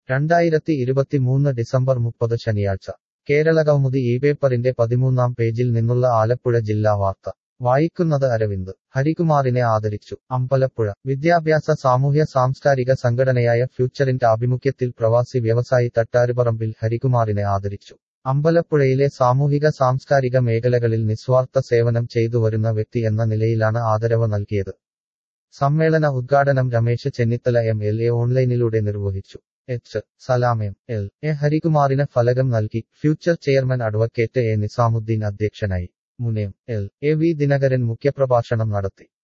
രണ്ടായിരത്തി ഇരുപത്തിമൂന്ന് ഡിസംബർ മുപ്പത് ശനിയാഴ്ച കേരളകൗമുദി ഈ പേപ്പറിന്റെ പതിമൂന്നാം പേജിൽ നിന്നുള്ള ആലപ്പുഴ ജില്ലാ വാർത്ത വായിക്കുന്നത് അരവിന്ദ് ഹരികുമാറിനെ ആദരിച്ചു അമ്പലപ്പുഴ വിദ്യാഭ്യാസ സാമൂഹ്യ സാംസ്കാരിക സംഘടനയായ ഫ്യൂച്ചറിന്റെ ആഭിമുഖ്യത്തിൽ പ്രവാസി വ്യവസായി തട്ടാരുപറമ്പിൽ ഹരികുമാറിനെ ആദരിച്ചു അമ്പലപ്പുഴയിലെ സാമൂഹിക സാംസ്കാരിക മേഖലകളിൽ നിസ്വാർത്ഥ സേവനം ചെയ്തുവരുന്ന വ്യക്തി എന്ന നിലയിലാണ് ആദരവ് നൽകിയത് സമ്മേളന ഉദ്ഘാടനം Ramesh Chennithala M L A ഓൺലൈനിലൂടെ നിർവഹിച്ചു H Salam M L A ഹരികുമാറിന് ഫലകം നൽകി future chairman advocate A Nizamuddin അധ്യക്ഷനായി മുനയം എൽ എ വി ദിനകരൻ മുഖ്യപ്രഭാഷണം നടത്തി